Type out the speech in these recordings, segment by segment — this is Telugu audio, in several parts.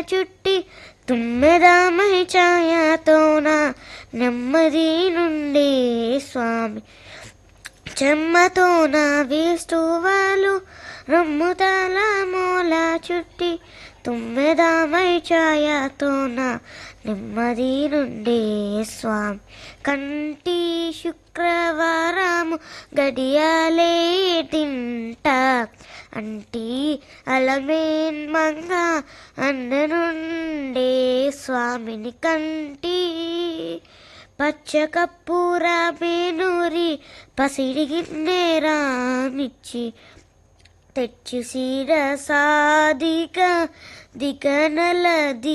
చుట్టి తుమ్మెదామై ఛాయతోన నెమ్మది నుండి స్వామి చెమ్మతోన వేస్తువాలు రమ్ముతల మూల చుట్టి తుమ్మెదామై ఛాయతోన నెమ్మది నుండి స్వామి కంటి శుక్రవారము గడియాలే తింట అంటి అలమేన్ మంగ అన్న నుండే స్వామిని కంటి పచ్చ కప్పూర పేనూరి పసిడి గిన్నెరానిచ్చి తెచ్చి సీర సాదిక దిగనలది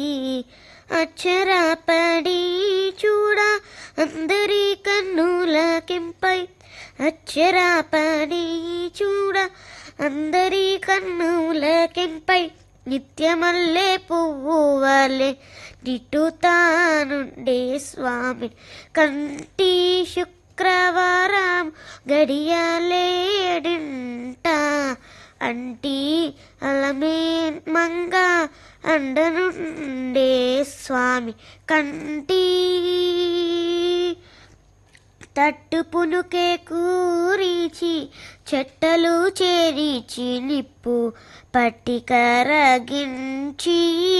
అక్షరపడి చూడ అందరి కన్నుల కెంపై అక్షరపడి చూడ అందరి కన్నుల కెంపై నిత్యమల్లే పువ్వు వలె నిట్టుతానుండే స్వామి కంటి శుక్రవారం గడియాలేడింట అంటి అలమే మంగ అండనుండే స్వామి కంటి తట్టు పునుకే కూరిచి చెట్టలు చేరిచి నిప్పు పట్టి కరగించి